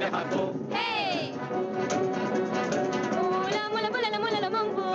Hey! Mula, mula, mula, la, mula, la, mongo.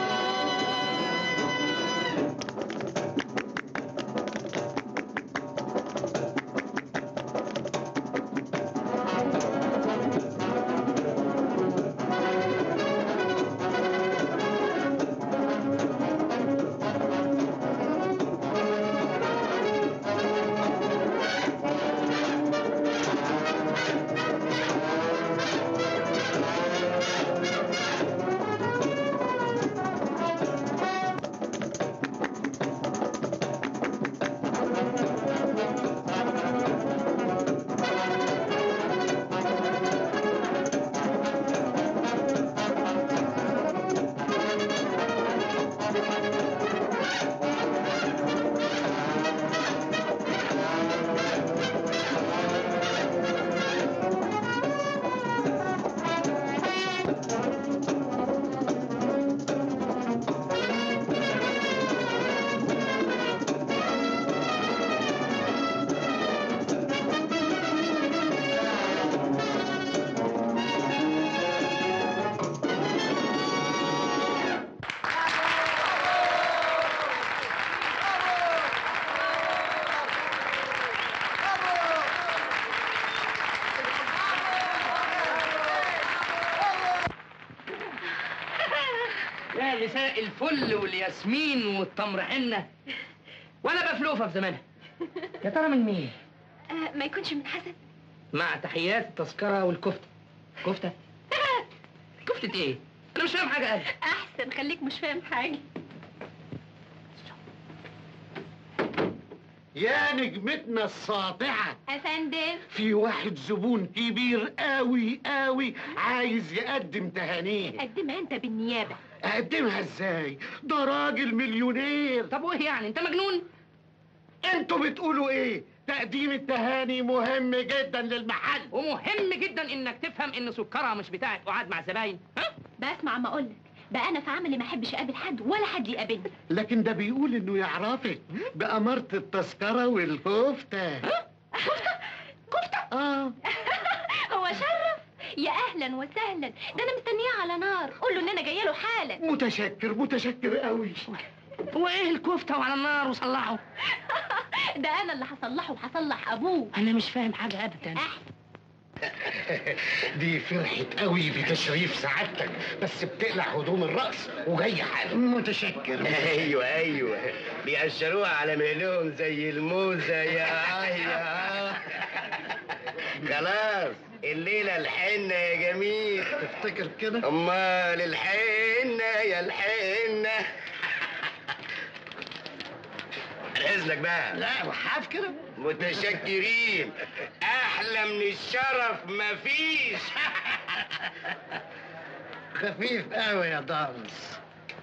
يا نساء الفل والياسمين والتمر حنة ولا بفلوفة في زمانها يا ترى من مين؟ آه، ما يكونش من حسن مع تحيات التذكرة والكفتة كفتة؟ كفتة ايه؟ أنا مش فاهم حاجة أبدا احسن خليك مش فاهم حاجه يا نجمتنا الساطعة افندم في واحد زبون كبير قوي قوي عايز يقدم تهانيه قدمها انت بالنيابه اقدمها ازاي ده راجل مليونير طب وإيه يعني؟ أنت مجنون؟ انتوا بتقولوا ايه تقديم التهاني مهم جدا للمحل ومهم جدا إنك تفهم إن سكرها مش بتاعت قعاد مع الزباين ها؟ بسمع ما اقولك بقى انا في عملي ما احبش اقابل حد ولا حد يقابلني لكن ده بيقول انه يعرفك بأمارة التذكرة والكفتة كفته اه هو شرف يا اهلا وسهلا ده انا مستنياه على نار قول له ان انا جايه له حالا متشكر متشكر قوي وإيه الكفتة وعلى النار وصلحه؟ ده انا اللي هصلحه وهصلح ابوه أنا مش فاهم حاجة أبدا دي فرحت قوي بتشريف سعادتك بس بتقلع هدوم الرقص وجاي حالا متشكر ايوه ايوه بيقشروها على مهلهم زي الموزه يا آه يا آه. خلاص الليله الحنه يا جميل تفتكر كده امال الحنه يا الحنه اذنك بقى لا وحاف كده متشكرين احلى من الشرف مفيش خفيف قوي يا دارس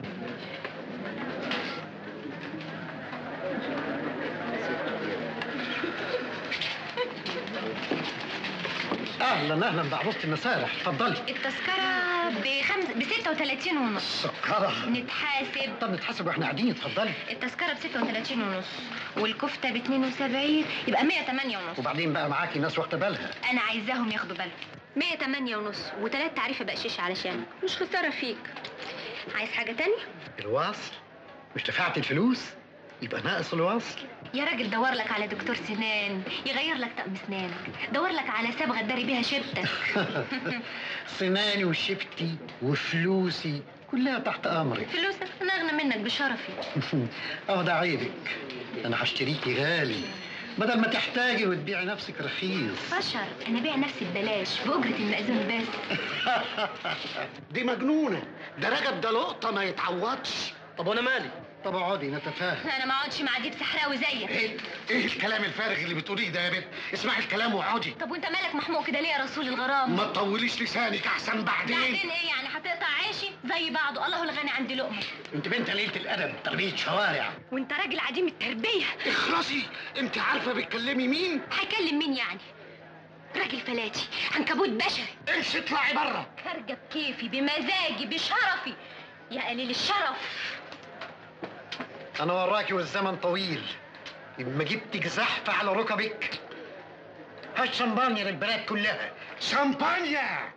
اهلا اهلا بعروسة المسارح اتفضلي التذكره بخمس ب 36 ونص سكرة نتحاسب طب نتحاسب واحنا قاعدين اتفضلي التذكره ب 36 ونص والكفته ب 72 يبقى 108 ونص وبعدين بقى معاكي ناس واخده بالها انا عايزاهم ياخدوا بالهم 108 ونص وثلاث تعريفه بقشيش علشانك مش خساره فيك عايز حاجه تانية الوصل مش دفعت الفلوس يبقى ناقص الوصل يا راجل دور لك على دكتور سنان يغير لك طقم اسنانك دور لك على صبغه تداري بيها شبتك سناني وشفتي وفلوسي كلها تحت امرك فلوسك انا اغنى منك بشرفي اه ده عيبك انا هشتريكي غالي بدل ما تحتاجي وتبيعي نفسك رخيص بشر انا بيع نفسي ببلاش باجره المأذون بس دي مجنونه ده رجب ده لقطه ما يتعوضش طب وأنا مالي؟ طب اقعدي نتفاهم انا ما اقعدش مع ديب صحراوي زيك ايه ايه الكلام الفارغ اللي بتقوليه ده يا بنت اسمعي الكلام واقعدي طب وانت مالك محموق كده ليه يا رسول الغرام ما تطوليش لسانك احسن بعدين بعدين ايه يعني هتقطع عيشي زي بعضه الله الغني عندي لقمه انت بنت قليله الادب تربيه شوارع وانت راجل عديم التربيه اخرسي انت عارفه بتكلمي مين هكلم مين يعني راجل فلاتي عنكبوت بشري امشي اطلعي بره خارجه بكيفي بمزاجي بشرفي يا قليل الشرف انا وراكي والزمن طويل ما جبتك زحف على ركبك هالشمبانيا للبنات كلها شامبانيا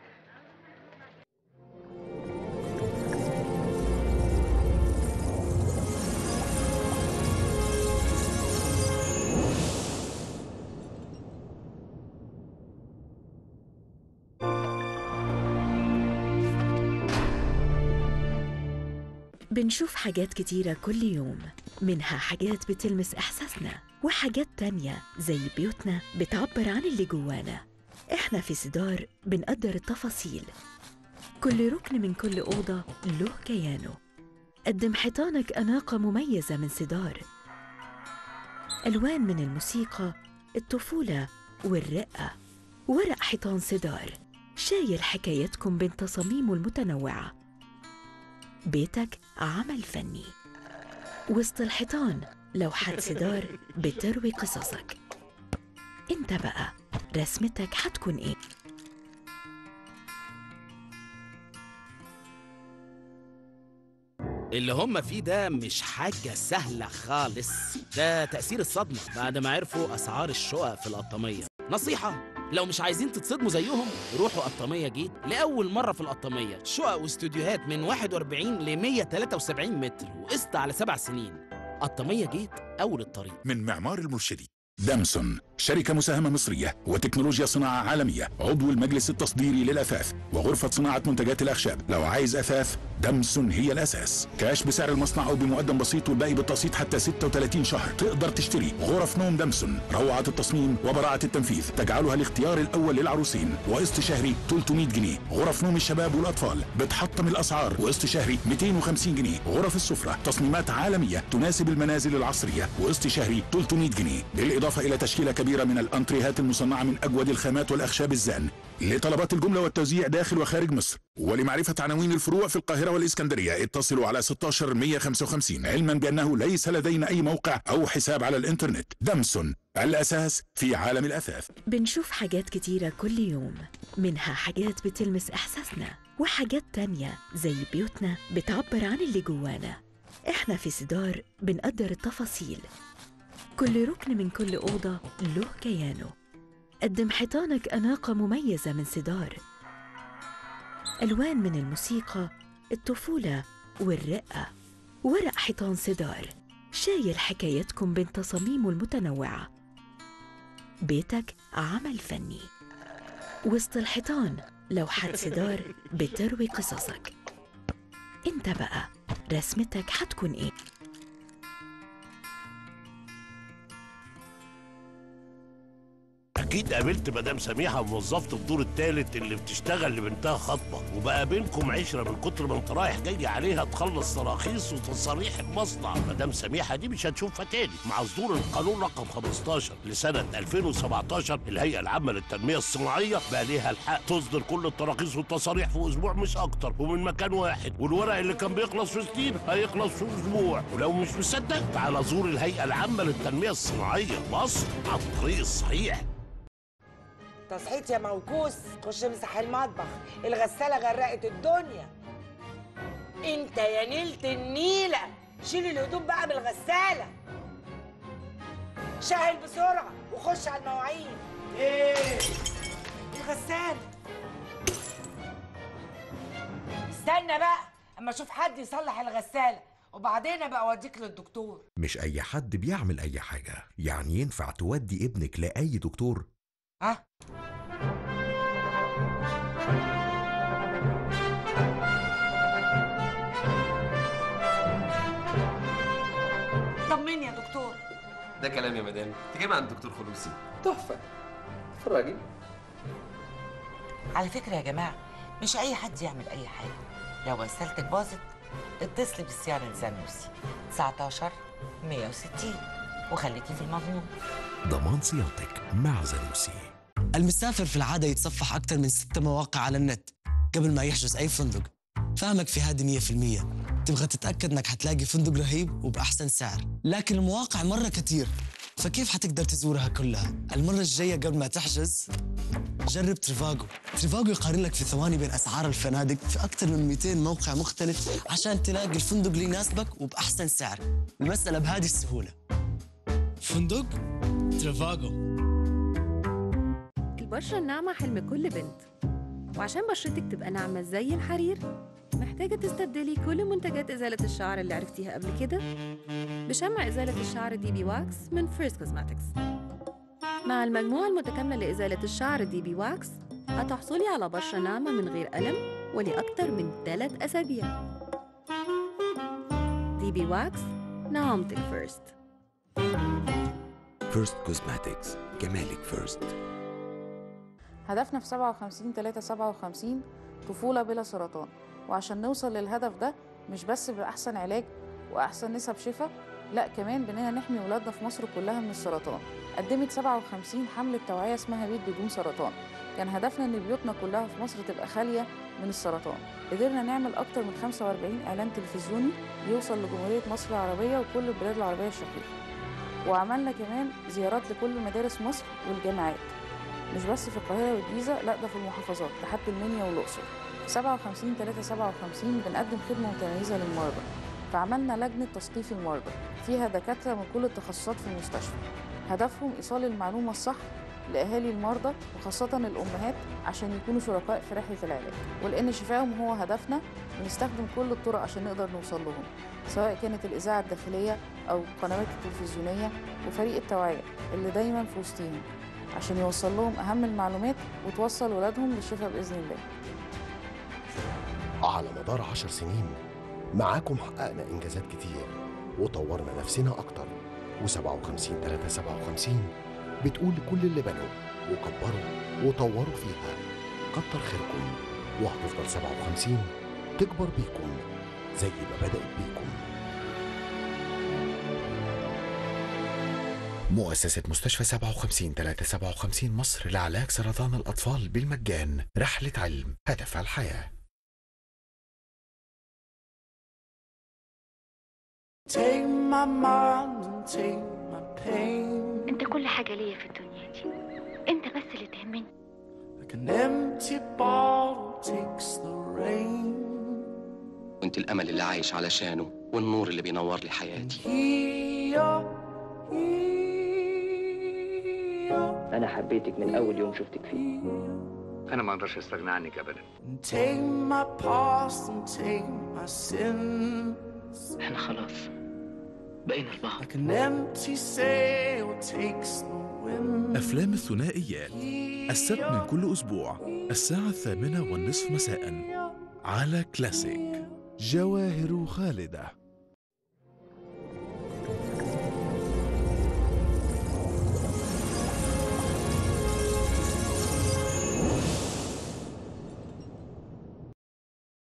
بنشوف حاجات كتيرة كل يوم منها حاجات بتلمس إحساسنا وحاجات تانية زي بيوتنا بتعبر عن اللي جوانا إحنا في سدار بنقدر التفاصيل كل ركن من كل أوضة له كيانه قدم حيطانك أناقة مميزة من سدار ألوان من الموسيقى الطفولة والرقة ورق حيطان سدار شايل حكايتكم بين تصاميمه المتنوعه بيتك عمل فني وسط الحيطان لوحات سدار بتروي قصصك انت بقى رسمتك حتكون ايه اللي هم فيه ده مش حاجة سهلة خالص ده تأثير الصدمة بعد ما عرفوا أسعار الشقق في القطامية نصيحة لو مش عايزين تتصدموا زيهم روحوا قطامية جيت لأول مرة في القطامية شقق واستوديوهات من 41 ل 173 متر وقسط على سبع سنين قطامية جيت أول الطريق من معمار المرشدي دامسون شركة مساهمة مصرية وتكنولوجيا صناعة عالمية عضو المجلس التصديري للأثاث وغرفة صناعة منتجات الأخشاب لو عايز أثاث دامسون هي الأساس كاش بسعر المصنع أو بمقدم بسيط والباقي بالتقسيط حتى 36 شهر تقدر تشتري غرف نوم دامسون روعة التصميم وبراعة التنفيذ تجعلها الاختيار الأول للعروسين وقسط شهري 300 جنيه غرف نوم الشباب والأطفال بتحطم الأسعار وقسط شهري 250 جنيه غرف السفرة تصميمات عالمية تناسب المنازل العصرية وقسط شهري 300 جنيه بالإضافة إلى تشكيلة كبيرة من الأنتريهات المصنعة من أجود الخامات والأخشاب الزان لطلبات الجملة والتوزيع داخل وخارج مصر ولمعرفة عناوين الفروع في القاهرة والإسكندرية اتصلوا على 16 155 علما بأنه ليس لدينا أي موقع أو حساب على الإنترنت دمسون الأساس في عالم الأثاث بنشوف حاجات كتيرة كل يوم منها حاجات بتلمس إحساسنا وحاجات تانية زي بيوتنا بتعبر عن اللي جوانا إحنا في سدار بنقدر التفاصيل كل ركن من كل أوضة له كيانه قدم حيطانك أناقة مميزة من سدار ألوان من الموسيقى الطفولة والرقة ورق حيطان سدار شايل حكايتكم بين تصاميمه المتنوعة بيتك عمل فني وسط الحيطان لوحات سدار بتروي قصصك انت بقى رسمتك حتكون ايه اكيد قابلت مدام سميحه موظفه الدور الثالث اللي بتشتغل لبنتها خطبه وبقى بينكم عشره من كتر ما انت رايح جاي عليها تخلص تراخيص وتصاريح المصنع مدام سميحه دي مش هتشوفها تاني مع صدور القانون رقم 15 لسنه 2017 الهيئه العامه للتنميه الصناعيه بقى ليها الحق تصدر كل التراخيص والتصاريح في اسبوع مش اكتر ومن مكان واحد والورق اللي كان بيخلص في سنين هيخلص في اسبوع ولو مش مصدق تعال زور الهيئه العامه للتنميه الصناعيه مصر على الطريق الصحيح تصحيت يا موكوس خش امسح المطبخ الغسالة غرقت الدنيا انت يا نيلة النيلة شيل الهدوم بقى بالغسالة شاهل بسرعة وخش على المواعين ايه الغسالة استنى بقى اما اشوف حد يصلح الغسالة وبعدين ابقى اوديك للدكتور مش أي حد بيعمل أي حاجة يعني ينفع تودي ابنك لأي دكتور ها طمني يا دكتور ده كلام يا مدام انت جايبه عند الدكتور خلوصي تحفة اتفرجي على فكرة يا جماعة مش أي حد يعمل أي حاجة لو غسالتك باظت اتصلي بالصيانة الزنوسي 19 160 وخليكي في المضمون ضمان صيانتك مع زنوسي المسافر في العادة يتصفح أكثر من ست مواقع على النت قبل ما يحجز أي فندق فاهمك في هذه مية في المية تبغى تتأكد أنك حتلاقي فندق رهيب وبأحسن سعر لكن المواقع مرة كتير فكيف حتقدر تزورها كلها؟ المرة الجاية قبل ما تحجز جرب تريفاجو تريفاجو يقارن لك في ثواني بين أسعار الفنادق في أكثر من 200 موقع مختلف عشان تلاقي الفندق اللي يناسبك وبأحسن سعر المسألة بهذه السهولة فندق تريفاجو البشرة الناعمة حلم كل بنت وعشان بشرتك تبقى ناعمة زي الحرير محتاجة تستبدلي كل منتجات إزالة الشعر اللي عرفتيها قبل كده بشمع إزالة الشعر دي بي واكس من فيرست كوزماتكس مع المجموعة المتكاملة لإزالة الشعر دي بي واكس هتحصلي على بشرة ناعمة من غير ألم ولأكتر من 3 أسابيع دي بي واكس نعومتك فيرست فيرست كوزماتكس جمالك فيرست هدفنا في 57 3 57 طفولة بلا سرطان وعشان نوصل للهدف ده مش بس بأحسن علاج وأحسن نسب شفاء لا كمان بإننا نحمي ولادنا في مصر كلها من السرطان قدمت 57 حملة توعية اسمها بيت بدون سرطان كان هدفنا إن بيوتنا كلها في مصر تبقى خالية من السرطان قدرنا نعمل أكتر من 45 إعلان تلفزيوني يوصل لجمهورية مصر العربية وكل البلاد العربية الشقيقة وعملنا كمان زيارات لكل مدارس مصر والجامعات مش بس في القاهرة والجيزة لا ده في المحافظات لحد المنيا والأقصر 57 3 57 بنقدم خدمة متميزة للمرضى فعملنا لجنة تثقيف المرضى فيها دكاترة من كل التخصصات في المستشفى هدفهم إيصال المعلومة الصح لأهالي المرضى وخاصة الأمهات عشان يكونوا شركاء في رحلة العلاج ولأن شفائهم هو هدفنا بنستخدم كل الطرق عشان نقدر نوصل لهم سواء كانت الإذاعة الداخلية أو القنوات التلفزيونية وفريق التوعية اللي دايما في وسطيهم عشان يوصل لهم أهم المعلومات وتوصل ولادهم للشفاء بإذن الله على مدار عشر سنين معاكم حققنا إنجازات كتير وطورنا نفسنا أكتر و57 3 57 بتقول لكل اللي بنوا وكبروا وطوروا فيها كتر خيركم وهتفضل 57 تكبر بيكم زي ما بدأت بيكم مؤسسة مستشفى 57 3 57 مصر لعلاج سرطان الأطفال بالمجان رحلة علم هدفها الحياة Take my mind and take my pain. انت كل حاجة ليا في الدنيا دي انت بس اللي تهمني Like an empty bottle takes the rain. وانت الامل اللي عايش علشانه والنور اللي بينور لي حياتي Here, انا حبيتك من اول يوم شفتك فيه انا ما اقدرش استغنى عنك ابدا take my past and take my sins. احنا خلاص بقينا لبعض Like an empty sail takes the wind. أفلام الثنائيات السبت من كل أسبوع الساعة الثامنة والنصف مساء على كلاسيك جواهر خالدة